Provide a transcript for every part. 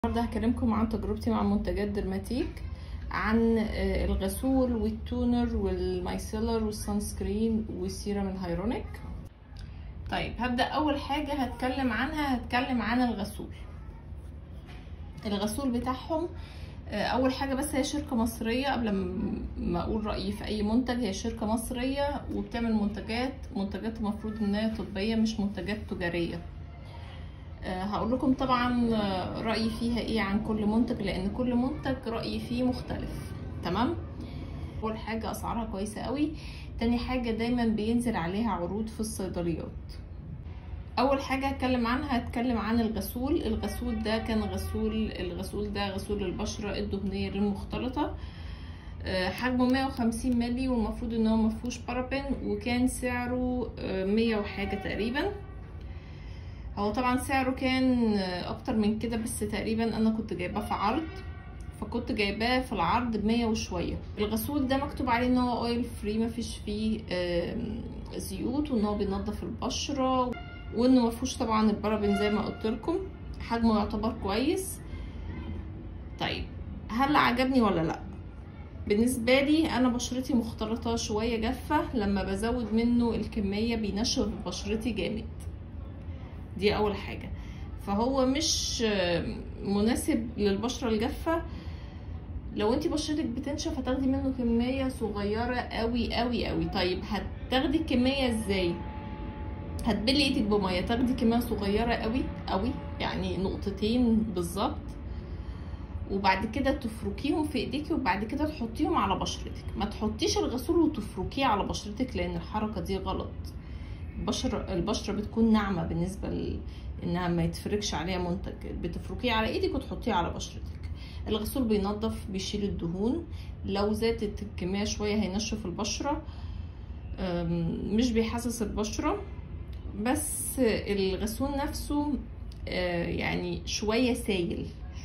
النهارده هكلمكم عن تجربتي مع منتجات درماتيك عن آه، الغسول والتونر والمايسيلر والسان سكرين والسيرم الهيرونيك طيب هبدا اول حاجه هتكلم عنها هتكلم عن الغسول الغسول بتاعهم آه، اول حاجه بس هي شركه مصريه قبل ما- ما اقول رايي في اي منتج هي شركه مصريه وبتعمل منتجات منتجات المفروض انها طبيه مش منتجات تجاريه آه، هقول لكم طبعا آه، رأيي فيها ايه عن كل منتج لان كل منتج رأيي فيه مختلف تمام اول حاجة اسعارها كويسة قوي تاني حاجة دايما بينزل عليها عروض في الصيدليات اول حاجة هتكلم عنها هتكلم عن الغسول الغسول ده كان غسول الغسول ده غسول البشرة الدهنية المختلطة آه، حجمه 150 مللي والمفروض ان هو مفهوش بارابين وكان سعره آه، 100 وحاجة تقريبا هو طبعا سعره كان اكتر من كده بس تقريبا انا كنت جايباه في عرض فكنت جايباه في العرض بمية وشوية الغسول ده مكتوب عليه ان هو اويل فري مفيش فيه آم، زيوت وان هو بينضف البشرة وانه مفهوش طبعا البارابين زي ما قلت لكم حجمه يعتبر كويس طيب هل عجبني ولا لا بالنسبة لي أنا بشرتي مختلطة شوية جافة لما بزود منه الكمية بينشف بشرتي جامد دي اول حاجه فهو مش آه، مناسب للبشره الجافه لو انتي بشرتك بتنشف هتاخدي منه كميه صغيره قوي قوي قوي طيب هتاخدي الكميه ازاي هتبلي ايدك بميه تاخدي كميه صغيره قوي قوي يعني نقطتين بالظبط وبعد كده تفركيهم في ايديكي وبعد كده تحطيهم على بشرتك ما تحطيش الغسول وتفركيه على بشرتك لان الحركه دي غلط البشرة البشرة بتكون ناعمة بالنسبة ل... انها ما يتفركش عليها منتج بتفركيه على ايدك وتحطيه على بشرتك الغسول بينظف بيشيل الدهون لو زادت الكمية شوية هينشف البشرة أم، مش بيحسس البشرة بس الغسول نفسه آه، يعني شوية سايل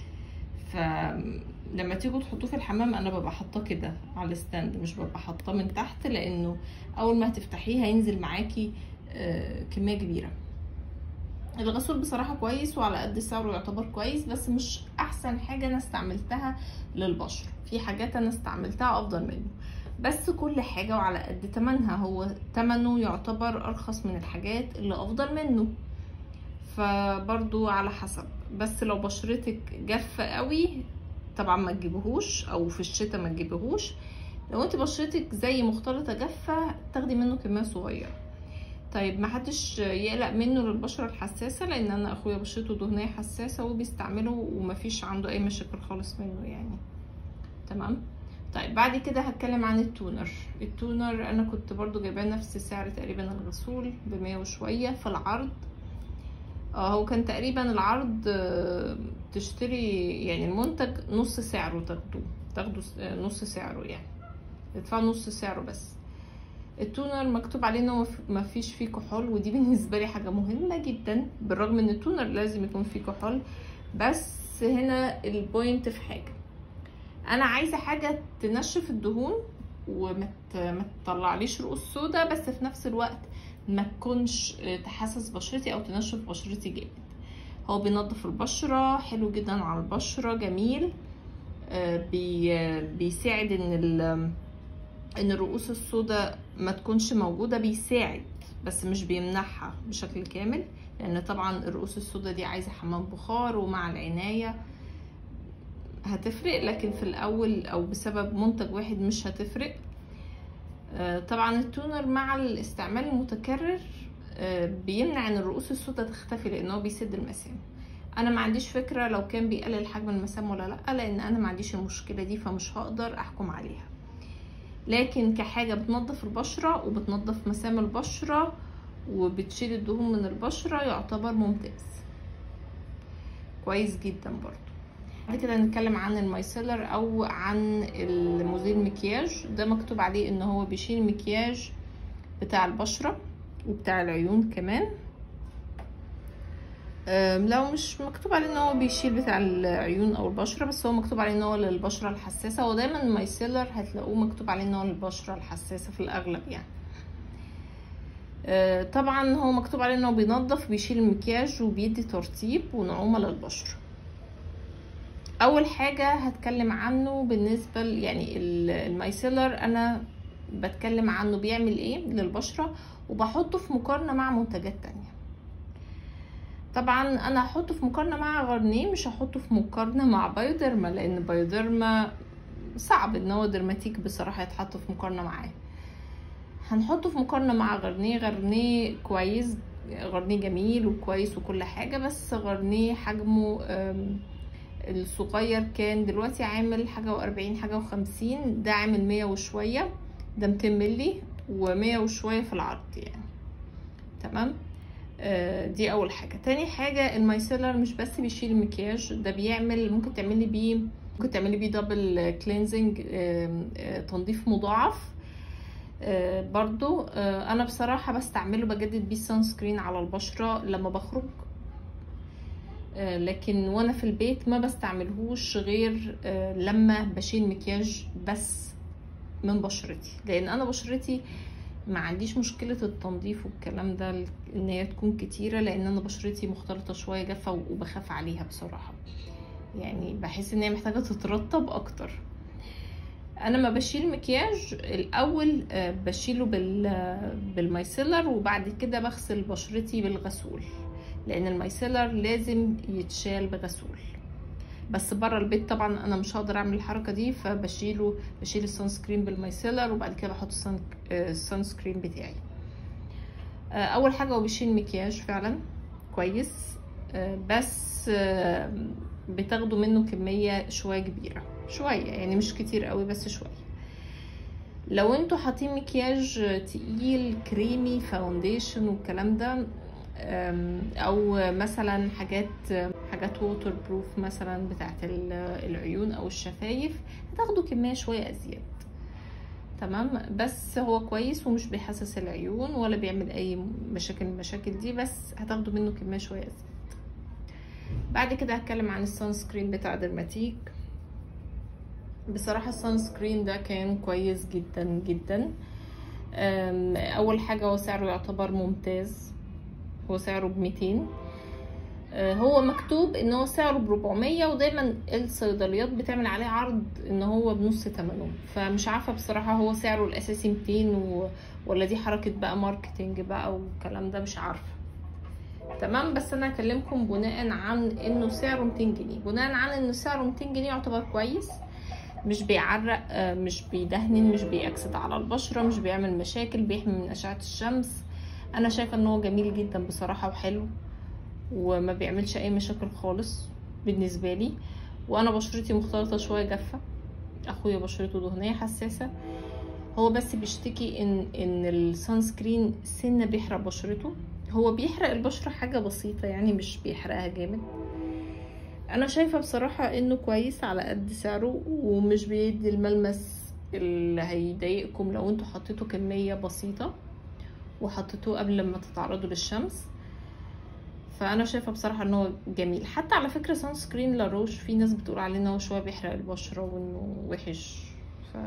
فلما تيجوا تحطوه في الحمام انا ببقى حاطاه كده على الستاند مش ببقى حاطاه من تحت لانه اول ما هتفتحيه هينزل معاكي آه، كميه كبيره الغسول بصراحه كويس وعلى قد سعره يعتبر كويس بس مش احسن حاجه انا استعملتها للبشره في حاجات انا استعملتها افضل منه بس كل حاجه وعلى قد تمنها هو تمنه يعتبر ارخص من الحاجات اللي افضل منه فبرضو على حسب بس لو بشرتك جافه قوي طبعا ما تجيبهوش او في الشتاء ما تجيبهوش لو انت بشرتك زي مختلطه جافه تاخدي منه كميه صغيره طيب ما حدش يقلق منه للبشره الحساسه لان انا اخويا بشرته دهنيه حساسه وبيستعمله ومفيش عنده اي مشاكل خالص منه يعني تمام طيب بعد كده هتكلم عن التونر التونر انا كنت برضو جايباه نفس سعر تقريبا الغسول بمية وشوية في العرض اه هو كان تقريبا العرض آه، تشتري يعني المنتج نص سعره تاخدوه تاخدوا س- آه، نص سعره يعني تدفعوا نص سعره بس التونر مكتوب عليه ان هو مف- مفيش فيه كحول ودي بالنسبه لي حاجه مهمه جدا بالرغم ان التونر لازم يكون فيه كحول بس هنا البوينت في حاجه انا عايزه حاجه تنشف الدهون وما ت- ما تطلعليش رؤوس سودا بس في نفس الوقت ما تكونش آه، تحسس بشرتي او تنشف بشرتي جامد هو بينظف البشره حلو جدا على البشره جميل آه، بي آه، بيساعد ان ال- ان الرؤوس السوداء ما تكونش موجوده بيساعد بس مش بيمنعها بشكل كامل لان طبعا الرؤوس السوداء دي عايزه حمام بخار ومع العنايه هتفرق لكن في الاول او بسبب منتج واحد مش هتفرق آه، طبعا التونر مع الاستعمال المتكرر آه، بيمنع ان الرؤوس السوداء تختفي لانه بيسد المسام انا ما عنديش فكره لو كان بيقلل حجم المسام ولا لا لان انا ما عنديش المشكله دي فمش هقدر احكم عليها لكن كحاجه بتنظف البشره وبتنظف مسام البشره وبتشيل الدهون من البشره يعتبر ممتاز كويس جدا برضو بعد كده نتكلم عن المايسيلر او عن المزيل مكياج ده مكتوب عليه ان هو بيشيل المكياج بتاع البشرة وبتاع العيون كمان أم، لو مش مكتوب عليه ان هو بيشيل بتاع العيون او البشرة بس هو مكتوب عليه ان هو للبشرة الحساسة هو دايما المايسيلر هتلاقوه مكتوب عليه ان هو للبشرة الحساسة في الاغلب يعني أه، طبعا هو مكتوب عليه ان هو بينظف بيشيل المكياج وبيدي ترطيب ونعومة للبشرة اول حاجه هتكلم عنه بالنسبه ل- يعني ال- المايسيلر انا بتكلم عنه بيعمل ايه للبشره وبحطه في مقارنه مع منتجات تانية طبعا انا هحطه في مقارنه مع غارنيه مش هحطه في مقارنه مع بايوديرما لان بايوديرما صعب ان هو درماتيك بصراحه يتحط في مقارنه معاه هنحطه في مقارنه مع غارنيه غارنيه كويس غارنيه جميل وكويس وكل حاجه بس غارنيه حجمه أم، الصغير كان دلوقتي عامل حاجه وأربعين حاجه وخمسين ده عامل مية وشويه ده ميتين ملي ومية وشويه في العرض يعني تمام آه، دي اول حاجه تاني حاجه المايسيلر مش بس بيشيل المكياج ده بيعمل ممكن تعملي بيه ممكن تعملي بيه دبل كلينزنج تنظيف مضاعف آه، برضو آه، انا بصراحه بستعمله بجدد بيه سان سكرين على البشره لما بخرج آه، لكن وانا في البيت ما بستعملهوش غير آه، لما بشيل مكياج بس من بشرتي لان انا بشرتي ما عنديش مشكلة التنظيف والكلام ده ان هي تكون كتيرة لان انا بشرتي مختلطة شوية جافة وبخاف عليها بصراحة يعني بحس ان هي محتاجة تترطب اكتر انا ما بشيل مكياج الاول آه، بشيله بال بالمايسيلر وبعد كده بغسل بشرتي بالغسول لان المايسيلر لازم يتشال بغسول بس بره البيت طبعا انا مش هقدر اعمل الحركه دي فبشيله بشيل السان سكرين بالمايسيلر وبعد كده بحط السان آه، السان سكرين بتاعي آه، اول حاجه هو بيشيل مكياج فعلا كويس آه، بس آه، بتاخدوا منه كميه شويه كبيره شويه يعني مش كتير قوي بس شويه لو انتوا حاطين مكياج تقيل كريمي فاونديشن والكلام ده أم، او مثلا حاجات حاجات ووتر بروف مثلا بتاعت ال- العيون او الشفايف هتاخدوا كميه شويه ازيد تمام بس هو كويس ومش بيحسس العيون ولا بيعمل اي مشاكل من المشاكل دي بس هتاخدوا منه كميه شويه ازيد بعد كده هتكلم عن السان سكرين بتاع درماتيك بصراحه السان سكرين ده كان كويس جدا جدا أم، اول حاجه هو سعره يعتبر ممتاز هو سعره بميتين هو مكتوب ان هو سعره بربعمية ودايما الصيدليات بتعمل عليه عرض ان هو بنص تمنه فمش عارفة بصراحة هو سعره الاساسي ميتين و... ولا دي حركة بقى ماركتينج بقى والكلام ده مش عارفة تمام بس انا هكلمكم بناء عن انه سعره 200 جنيه بناء عن انه سعره 200 جنيه يعتبر كويس مش بيعرق آه، مش بيدهن مش بيأكسد على البشرة مش بيعمل مشاكل بيحمي من أشعة الشمس انا شايفة ان هو جميل جدا بصراحة وحلو وما بيعملش اي مشاكل خالص بالنسبة لي وانا بشرتي مختلطة شوية جافة اخويا بشرته دهنية حساسة هو بس بيشتكي ان ان السان سكرين سنة بيحرق بشرته هو بيحرق البشرة حاجة بسيطة يعني مش بيحرقها جامد انا شايفة بصراحة انه كويس على قد سعره ومش بيدي الملمس اللي هيضايقكم لو انتوا حطيتوا كمية بسيطة وحطيتوه قبل ما تتعرضوا للشمس فانا شايفه بصراحه ان هو جميل حتى على فكره سان سكرين لاروش في ناس بتقول عليه ان هو شويه بيحرق البشره وانه وحش ف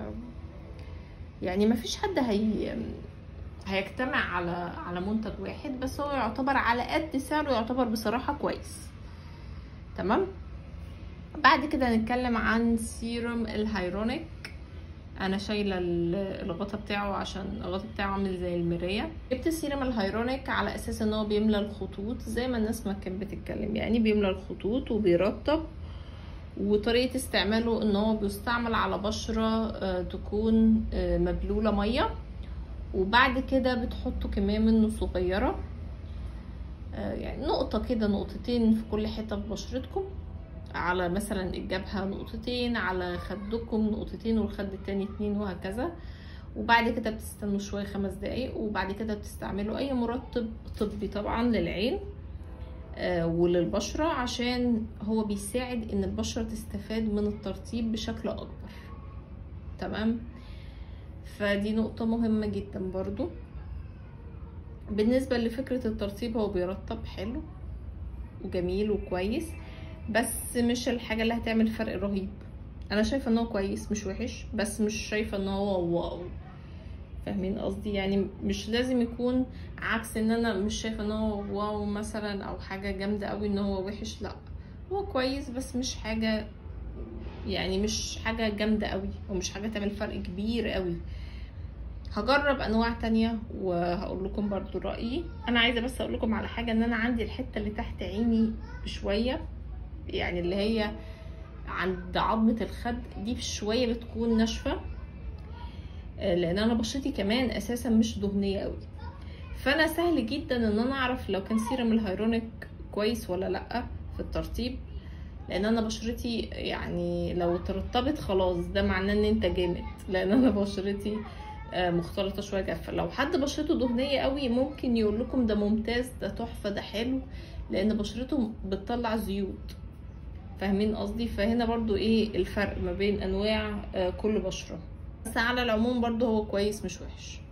يعني ما فيش حد هي هيجتمع على على منتج واحد بس هو يعتبر على قد سعره يعتبر بصراحه كويس تمام بعد كده هنتكلم عن سيروم الهيرونيك انا شايله ال- الغطا بتاعه عشان الغطا بتاعه عامل زي المرايه جبت السيروم الهيرونيك على اساس ان هو بيملى الخطوط زي ما الناس ما كانت بتتكلم يعني بيملى الخطوط وبيرطب وطريقه استعماله ان هو بيستعمل على بشره آه، تكون آه، مبلوله ميه وبعد كده بتحطوا كميه منه صغيره آه، يعني نقطه كده نقطتين في كل حته في بشرتكم على مثلا الجبهة نقطتين على خدكم نقطتين والخد التاني اتنين وهكذا وبعد كده بتستنوا شوية خمس دقايق وبعد كده بتستعملوا اي مرطب طبي طبعا للعين آه، وللبشرة عشان هو بيساعد ان البشرة تستفاد من الترطيب بشكل اكبر تمام فدي نقطة مهمة جدا برضو بالنسبة لفكرة الترطيب هو بيرطب حلو وجميل وكويس بس مش الحاجة اللي هتعمل فرق رهيب انا شايفة ان هو كويس مش وحش بس مش شايفة ان هو واو فاهمين قصدي يعني مش لازم يكون عكس ان انا مش شايفة ان هو واو مثلا او حاجة جامدة قوي ان هو وحش لا هو كويس بس مش حاجة يعني مش حاجه جامده قوي ومش حاجه تعمل فرق كبير قوي هجرب انواع تانية وهقول لكم برضو رايي انا عايزه بس اقول لكم على حاجه ان انا عندي الحته اللي تحت عيني بشويه يعني اللي هي عند عظمه الخد دي بشويه بتكون ناشفه آه، لان انا بشرتي كمان اساسا مش دهنيه قوي فانا سهل جدا ان انا اعرف لو كان سيرم الهيرونيك كويس ولا لا في الترطيب لان انا بشرتي يعني لو ترطبت خلاص ده معناه ان انت جامد لان انا بشرتي آه، مختلطه شويه جافه لو حد بشرته دهنيه قوي ممكن يقول لكم ده ممتاز ده تحفه ده حلو لان بشرته بتطلع زيوت فاهمين قصدي فهنا برضو ايه الفرق ما بين انواع آه، كل بشره بس على العموم برضو هو كويس مش وحش